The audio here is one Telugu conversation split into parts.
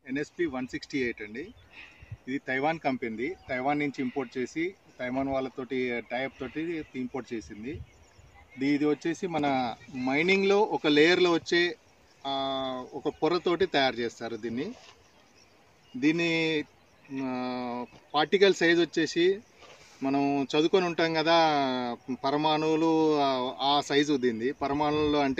ఎన్ఎస్పి వన్ సిక్స్టీ ఎయిట్ అండి ఇది తైవాన్ కంపెనీ తైవాన్ నుంచి ఇంపోర్ట్ చేసి తైవాన్ వాళ్ళతోటి టైప్ తోటి ఇంపోర్ట్ చేసింది ఇది ఇది వచ్చేసి మన మైనింగ్లో ఒక లేయర్లో వచ్చే ఆ, ఒక పొరతోటి తయారు చేస్తారు దీన్ని దీన్ని పార్టికల్ సైజ్ వచ్చేసి మనం చదువుకొని ఉంటాం కదా పరమాణువులు ఆ- ఆ సైజు దీన్ని పరమాణువులు అంటే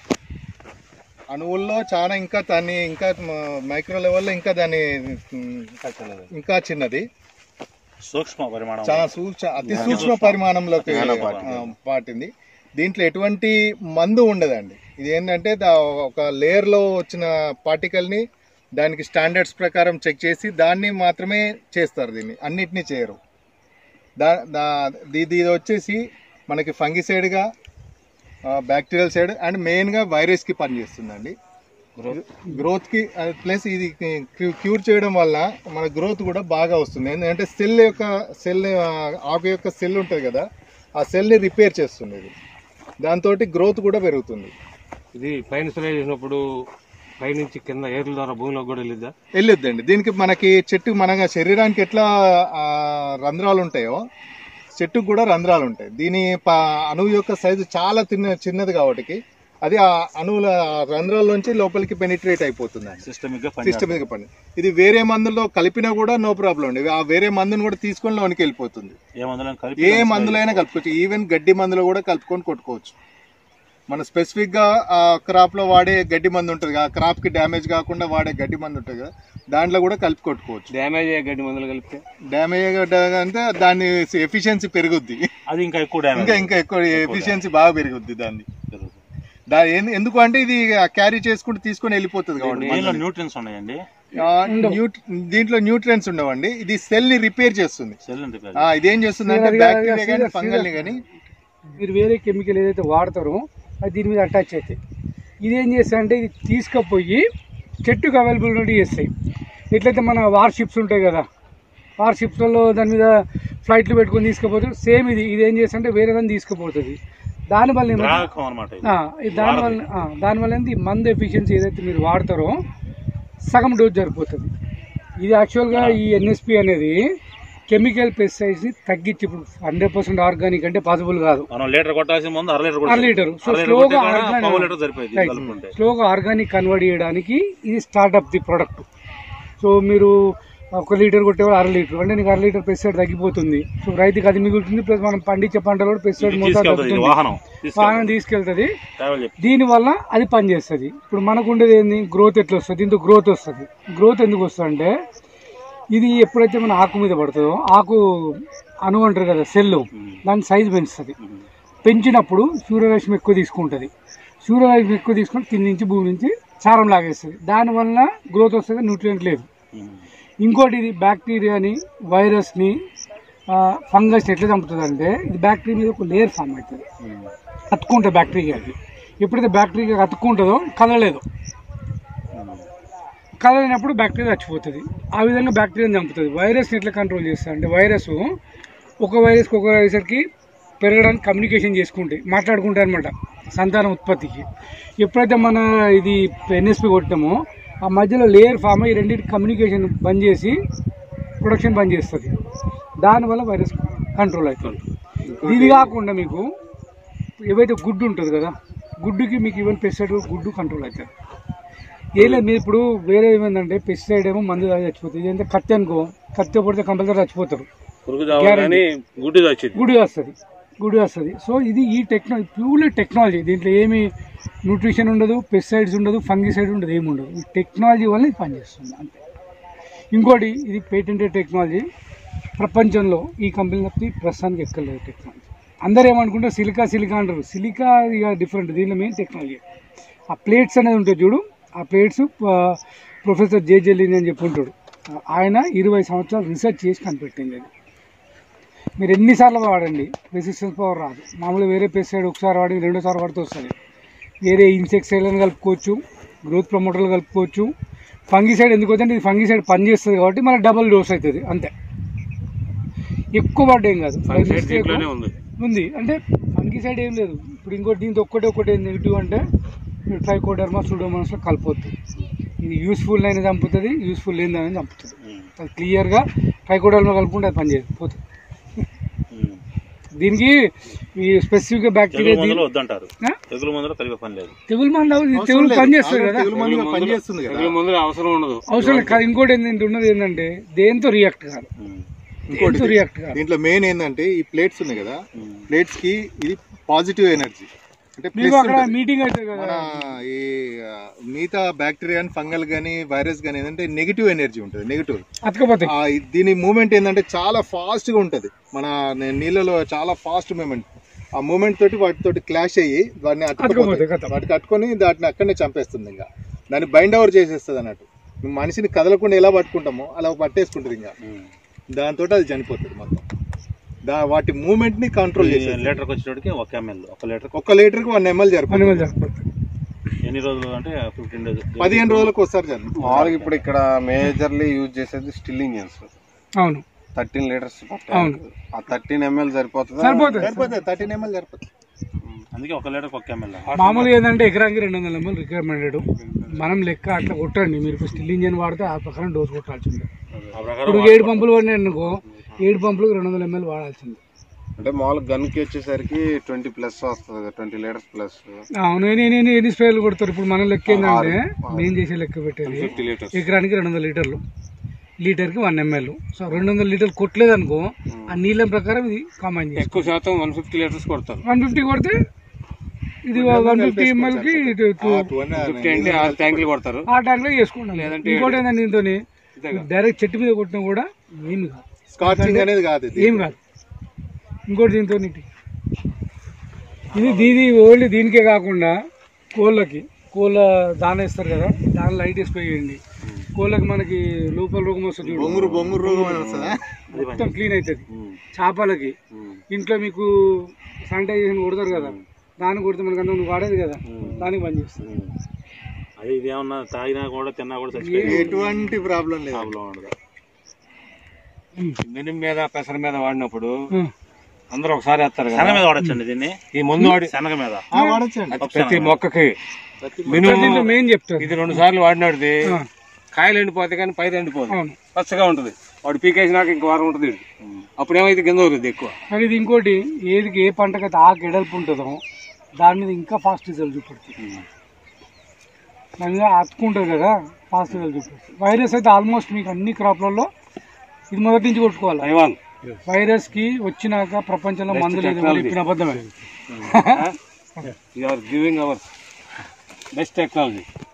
అణువుల్లో చాలా ఇంకా దాన్ని ఇంకా మైక్రో లెవెల్లో ఇంకా దాన్ని ఉమ్, ఇంకా చిన్నది సూక్ష్మ పరిమాణం చాలా సూక్ష్మ అతి సూక్ష్మ పరిమాణంలోకి ఆ, పాటింది దీంట్లో ఎటువంటి మందు ఉండదండి ఇది ఏంటంటే దా- ఒక లేయర్ లో వచ్చిన పార్టికల్ ని దానికి స్టాండర్డ్స్ ప్రకారం చెక్ చేసి దాన్ని మాత్రమే చేస్తారు దీన్ని అన్నిటినీ చేయరు దా దా ఇది ఇది వచ్చేసి మనకి ఫంగిసైడ్ గా బ్యాక్టీరియల్ సైడ్ అండ్ మెయిన్ గా వైరస్ కి పనిచేస్తుందండి గ్రోత్ కి ప్లస్ ఇది క్యూ- క్యూర్ చేయడం వల్ల మన గ్రోత్ కూడా బాగా వస్తుంది ఎందుకంటే సెల్ యొక్క సెల్ ఆకు యొక్క సెల్ ఉంటుంది కదా ఆ సెల్ ని రిపేర్ చేస్తుంది ఇది దాంతో గ్రోత్ కూడా పెరుగుతుంది ఇది పైన స్ప్రే చేసినప్పుడు పైనుంచి కింద ఏర్ల ద్వారా భూమిలోకి కూడా వెళ్ళిద్దా వెళ్ళొద్దండి దీనికి మనకి చెట్టు మన శరీరానికి ఎట్లా ఆ, రంధ్రాలు ఉంటాయో చెట్టుకు కూడా రంధ్రాలు ఉంటాయి దీని ప- అణువు యొక్క సైజు చాలా తిన్న చిన్నది కాబట్టి అది ఆ అణువుల ఆ రంధ్రాల్లోంచి లోపలికి పెనిట్రేట్ అయిపోతుంది సిస్టమిక్ గా సిస్టమేటిక్ పని ఇది వేరే మందులో కలిపినా కూడా నో ప్రాబ్లం అండి ఆ వేరే మందుని కూడా తీసుకొని లోనికి వెళ్ళిపోతుంది ఏ మందులను కలిపి ఏ మందులైనా కలుపుకోవచ్చు ఈవెన్ గడ్డి మందులో కూడా కలుపుకొని కొట్టుకోవచ్చు మన స్పెసిఫిక్ గా ఆ క్రాప్ లో వాడే గడ్డి మందు ఉంటుంది కదా క్రాప్ కి డ్యామేజ్ కాకుండా వాడే గడ్డి మందు ఉంటుంది కదా దాంట్లో కూడా కలిపి కొట్టుకోవచ్చు డ్యామేజ్ అయ్యే గడ్డి మందులు కలిపితే డ్యామేజ్ అంటే దాని ఎఫిషియన్సీ పెరుగుద్ది అది ఇంకా ఎక్కువ డ్యామేజ్ ఇంకా ఇంకా ఎక్కువ ఎఫిషియన్సీ బాగా పెరుగుద్ది దాన్ని దా- ఎందు- ఎందుకు అంటే ఇది క్యారీ చేసుకుంటూ తీసుకొని వెళ్ళిపోతుంది కాబట్టి దీనిలో న్యూట్రియన్స్ ఉన్నాయండి ఆ, న్యూట్- దీంట్లో న్యూట్రియన్స్ ఉండవండి ఇది సెల్ ని రిపేర్ చేస్తుంది సెల్ రిపేర్ ఆ, ఇదేం చేస్తుంది అంటే బ్యాక్టీరియా కానీ ఫంగల్ ని కానీ మీరు వేరే కెమికల్ ఏదైతే వాడతారో అది దీని మీద అటాచ్ అవుతాయి ఇదేం చేస్తాయి అంటే ఇది తీసుకుపోయి చెట్టుకు అవైలబిలిటీ చేస్తాయి ఎట్లయితే మన వార్షిప్స్ ఉంటాయి కదా వార్షిప్స్లలో దాని మీద ఫ్లైట్లు పెట్టుకొని తీసుకుపోతారు సేమ్ ఇది ఇది ఏం చేస్తా అంటే వేరే దాన్ని తీసుకుపోతుంది దానివల్ల ఏమంటే గ్రాహకం అనమాట ఇది. ఆ, ఇది దానివల్ల ఆ, దానివల్ల ఏంది ఈ మందు ఎఫిషియన్సీ ఏదైతే మీరు వాడతారో సగం డోస్ సరిపోతుంది ఇది యాక్చువల్గా ఈ ఎన్ఎస్పి అనేది కెమికల్ పెస్టిసైడ్స్ని తగ్గించి ఇప్పుడు హండ్రెడ్ పర్సెంట్ ఆర్గానిక్ అంటే పాసిబుల్ కాదు మనం లీటర్ కొట్టాల్సిన ముందు అర లీటర్ అర లీటర్ సో అర లీటర్ స్లోగా కొట్టే కాడ ఆర్గానిక్ పావు లీటర్ సరిపోయింది Right. కలుపుకుంటే స్లోగా ఆర్గానిక్ కన్వర్ట్ చేయడానికి ఇది స్టార్ట్అప్ ది ప్రొడక్ట్ సో మీరు ఒక లీటర్ కొట్టేవాళ్ళు అర లీటర్ అంటే నీకు అర లీటర్ పెస్టిసైడ్ తగ్గిపోతుంది సో రైతుకి అది మిగులుతుంది ప్లస్ మనం పండించే పంటలో కూడా పెస్టిసైడ్ ఇది మోతాదు తీసుకెళ్తుంది ఇది తగ్గుతుంది వాహనం వాహనం తీసుకెళ్తుంది ట్రావెల్ చెప్పి దీనివల్ల అది పనిచేస్తుంది ఇప్పుడు మనకు ఉండేది ఏంది గ్రోత్ ఎట్లా వస్తుంది దీంతో గ్రోత్ వస్తుంది గ్రోత్ ఎందుకు వస్తుంది అంటే ఇది ఎప్పుడైతే మన ఆకు మీద పడుతుందో ఆకు అణు అంటారు కదా సెల్ దాని సైజ్ పెంచుతుంది పెంచినప్పుడు సూర్యరశ్మి ఎక్కువ తీసుకుంటుంది సూర్యరశ్మి ఎక్కువ తీసుకుని కింద నుంచి భూమి నుంచి సారం లాగేస్తుంది దానివల్ల గ్రోత్ వస్తుంది న్యూట్రియంట్ లేదు ఇంకోటి ఇది బ్యాక్టీరియాని వైరస్ని ఫంగస్ ఎట్లా చంపుతుంది అంటే ఇది బ్యాక్టీరియా మీద ఒక లేయర్ ఫామ్ అవుతుంది అతుక్కుంటుంది బ్యాక్టీరియాకి ఎప్పుడైతే బ్యాక్టీరియా అతుక్కుంటుందో కదలలేదు కదలినప్పుడు బ్యాక్టీరియా చచ్చిపోతుంది ఆ విధంగా బ్యాక్టీరియాని చంపుతుంది వైరస్ని ఎట్లా కంట్రోల్ చేస్తుంది అంటే వైరస్ ఒక వైరస్కి ఒక వైరస్కి పెరగడానికి కమ్యూనికేషన్ చేసుకుంటాయి మాట్లాడుకుంటాయి అనమాట సంతానం ఉత్పత్తికి ఎప్పుడైతే మన ఇది ఎన్ఎస్పి కొట్టామో ఆ మధ్యలో లేయర్ ఫామ్ అయ్యి రెండింటి కమ్యూనికేషన్ బంద్ చేసి ప్రొడక్షన్ బంద్ చేస్తుంది దానివల్ల వైరస్ కంట్రోల్ అవుతుంది ఇది కాకుండా మీకు ఏవైతే గుడ్డు ఉంటుంది కదా గుడ్డుకి మీకు ఈవెన్ పెస్టిసైడ్ గుడ్డు కంట్రోల్ అవుతుంది ఏం లేదు మీరు ఇప్పుడు వేరే ఏమైందంటే పెస్టిసైడ్ ఏమో మందు తాగి చచ్చిపోతుంది ఇదంతా కత్తి అనుకో కత్తి పడితే కంపల్సరీ చచ్చిపోతారు పురుగు చావాలని గుడ్డి వచ్చింది గుడి వస్తుంది గుడి వస్తుంది సో ఇది ఈ టెక్నాలజీ ప్యూర్లీ టెక్నాలజీ దీంట్లో ఏమి న్యూట్రిషన్ ఉండదు పెస్టిసైడ్స్ ఉండదు ఫంగిసైడ్ ఉండదు ఏమి ఉండదు ఈ టెక్నాలజీ వల్ల ఇది పనిచేస్తుంది అంతే ఇంకోటి ఇది పేటెంటెడ్ టెక్నాలజీ ప్రపంచంలో ఈ కంపెనీ తప్పి ప్రస్తుతానికి ఎక్కలేదు టెక్నాలజీ అందరూ ఏమనుకుంటారు సిలికా సిలికా అంటారు సిలికా ఇక డిఫరెంట్ దీనిలో మెయిన్ టెక్నాలజీ ఆ ప్లేట్స్ అనేది ఉంటుంది చూడు ఆ ప్లేట్స్ ప్రొఫెసర్ జే జెల్లిని అని చెప్పి ఉంటాడు ఆయన ఇరవై సంవత్సరాలు రీసెర్చ్ చేసి కనిపెట్టింది అది మీరు ఎన్నిసార్లు వాడండి రెసిస్టెన్స్ పవర్ రాదు మామూలుగా వేరే పెస్టిసైడ్ ఒకసారి వాడి రెండోసారి వాడితే వస్తుంది వేరే ఇన్సెక్సైడ్లను కలుపుకోవచ్చు గ్రోత్ ప్రమోటర్లు కలుపుకోవచ్చు ఫంగిసైడ్ ఎందుకు అంటే ఇది ఫంగిసైడ్ పని చేస్తుంది కాబట్టి మన డబల్ డోస్ అవుతుంది అంతే ఎక్కువ పడ్డేం కాదు ఫంగిసైడ్ దీంట్లోనే ఉంది ఉంది అంటే ఫంగిసైడ్ ఏం లేదు ఇప్పుడు ఇంకోటి దీంతో ఒక్కటే ఒక్కటే నెగిటివ్ అంటే ట్రైకోడర్మా సూడోమోనాస్లో కలిపొద్దు ఇది యూస్ఫుల్ అయినా చంపుతుంది యూస్ఫుల్ లేని దాన్ని చంపుతుంది ఉమ్. అది క్లియర్గా ట్రైకోడర్లో కలుపుకుంటే అది పనిచేయదు పోతుంది ఉమ్. దీనికి ఈ స్పెసిఫిక్గా తెగులు బ్యాక్టీరియా మందులు వద్దంటారు ఆ? తెగులు మందులు కలిపే పని లేదు తెగులు మందు ఇది అవసరం తెగులు లేదు. పనిచేస్తుంది ఆల్రెడీ కదా తెగులు మందుగా పనిచేస్తుంది కదా తెగులు మందులు అవసరం ఉండదు అవసరం లేదు కాదు ఇంకోటి ఏంటి దీంట్లో ఉన్నది ఏంటంటే దేంతో రియాక్ట్ కాదు ఉమ్. ఇంకోటి దేంతో రియాక్ట్ కాదు దీంట్లో మెయిన్ ఏంటంటే ఈ ప్లేట్స్ ఉన్నాయి కదా ఉమ్. ప్లేట్స్ కి ఇది పాజిటివ్ ఎనర్జీ అంటే మీకు plus అక్కడ ఉంటుంది. మీటింగ్ అవుతుంది కదా మన ఈ ఆ, మిగతా బ్యాక్టీరియా ఫంగల్ కానీ వైరస్ కానీ ఏంటంటే నెగిటివ్ ఎనర్జీ ఉంటుంది నెగిటివ్ అతకపోతాయి ఆ, ఈ- దీని మూమెంట్ ఏంటంటే చాలా ఫాస్ట్ గా ఉంటది మన నే- నీళ్ళలో చాలా ఫాస్ట్ మూమెంట్ ఆ మూమెంట్ తోటి వాటితోటి క్లాష్ అయ్యి వాటిని అతుక్కుపోతాయి, అతుక్కుపోతాయి కథం. వాటి కట్టుకొని దాటిని అక్కడనే చంపేస్తుంది ఇంకా దాన్ని బైండ్ ఓవర్ చేసేస్తుంది అన్నట్టు మనిషిని కదలకుండా ఎలా పట్టుకుంటామో అలా పట్టేసుకుంటుంది ఇంకా ఉమ్. దాంతో అది చనిపోతుంది మొత్తం దా వాటి మూమెంట్ ని కంట్రోల్ ఈ చేసేది లీటర్కి వచ్చేటోడికి ఒక ఎంఎల్ ఒక లీటర్ ఒక్క లీటర్ కి వన్ ఎంఎల్ పని జరుపుతుంది మీద సరిపోతుంది. ఎన్ని రోజులు అంటే ఫిఫ్టీన్ డేస్ పదిహేను రోజులకు ఒకసారి జరుపుతుంది మామూలుగా ఇప్పుడు ఇక్కడ మేజర్లీ యూజ్ చేసేది స్టిల్ ఇంజన్స్ అవును థర్టీన్ లీటర్స్ అవును. ఆ థర్టీన్ ఎంఎల్ సరిపోతుందా సరిపోతుంది సరిపోతుంది థర్టీన్ ఎంఎల్ సరిపోతుంది అందుకే ఒక లీటర్కి ఒక ఎంఎల్ మామూలుగా ఏంటంటే ఎకరానికి రెండు వందల ఎంఎల్ రిక్వైర్మెంటెడ్ మనం లెక్క అట్లా కొట్టండి మీరు ఇప్పుడు స్టిల్ ఇంజన్ వాడితే ఆ ప్రకారం డోస్ కొట్టాల్సిందే ఆ ప్రకారం ఇప్పుడు ఏడు పంపులు పడినాయి అనుకో ఏడు పంపులకు రెండు వందల ఎంఎల్ వాడాల్సిందే అంటే మామూలుగా గన్ కి వచ్చేసరికి ట్వంటీ ప్లస్ వస్తుంది ట్వంటీ లీటర్స్ ప్లస్ అవును నేను నేను ఎన్ని స్ప్రేలు కొడతారు ఇప్పుడు మన లెక్క ఏంటంటే మేము చేసే లెక్క పెట్టేది ఫిఫ్టీ లీటర్స్ ఎకరానికి రెండు వందల లీటర్లు లీటర్కి వన్ ఎంఎల్ సో రెండు వందల లీటర్లు కొట్టలేదు అనుకో ఆ నీళ్ళ ప్రకారం ఇది కాంబైన్ చేసి ఎక్కువ శాతం వన్ ఫిఫ్టీ లీటర్స్ కొడతారు వన్ ఫిఫ్టీ కొడితే ఇది వన్ ఫిఫ్టీ ఎంఎల్కి ఫిఫ్టీ అంటే ఆరు ట్యాంకులు కొడతారు ఆ టైంలో చేసుకోండి ఇంకోటి ఏంటంటే దీంతో డైరెక్ట్ చెట్టు మీద కొట్టినా కూడా ఏమి కాదు స్కాచింగ్ అనేది కాదు ఇది. ఏం కాదు ఇంకోటి దీంతో ఇది దీని ఓన్లీ దీనికే కాకుండా కోళ్ళకి కోళ్ళ దాన ఇస్తారు కదా దాని లైట్ వేసిపోయండి కోళ్ళకి మనకి లోపల రోగం వస్తుంది చూడు. బొంగురు బొంగురు రోగం అని వస్తుందా మొత్తం క్లీన్ అవుతుంది చేపలకి ఇంట్లో మీకు శానిటైజేషన్ కొడతారు కదా దాన్ని కొడితే మనకి అంతా నువ్వు వాడేది కదా దానికి పని చేస్తుంది అది ఇది ఏమన్నా తాగినా కూడా తిన్నా కూడా చచ్చిపోయి ఎటువంటి ప్రాబ్లం లేదు ప్రాబ్లం ఉండదు మినిం మీద పెసర మీద వాడినప్పుడు ఉం. అందరూ ఒకసారి వేస్తారు శనగ కదా మీద వాడచ్చండి దీన్ని ఈ ముందు వాడి శనగ మీద ఆ, వాడొచ్చండి ప్రతి మొక్కకి దీంట్లో మినిమం మెయిన్ చెప్తారు ఇది రెండు సార్లు వాడినాడుది ఆ, కాయలు ఎండిపోతే కానీ పైరు ఎండిపోదు అవును పచ్చగా ఉంటుంది వాడు పీకేసినాక ఇంక వారం ఉంటుంది వీడు. అప్పుడు ఏమైతే కింద వస్తుంది ఎక్కువ కానీ ఇది ఇంకోటి ఏదికి ఏ పంటకైతే ఆకు ఎడల్పు ఉంటుందో దాని మీద ఇంకా ఫాస్ట్ రిజల్ట్ చూపెడుతుంది దాని మీద అతుకుంటుంది కదా ఫాస్ట్ రిజల్ట్ చూపెడుతుంది వైరస్ అయితే ఆల్మోస్ట్ మీకు అన్ని క్రాప్లలో ఇది మొదటి నుంచి కొట్టుకోవాలి తైవాన్ వైరస్ కి వచ్చినాక ప్రపంచంలో మందు లేదు technology. చెప్పిన అబద్ధమే you are giving our best technology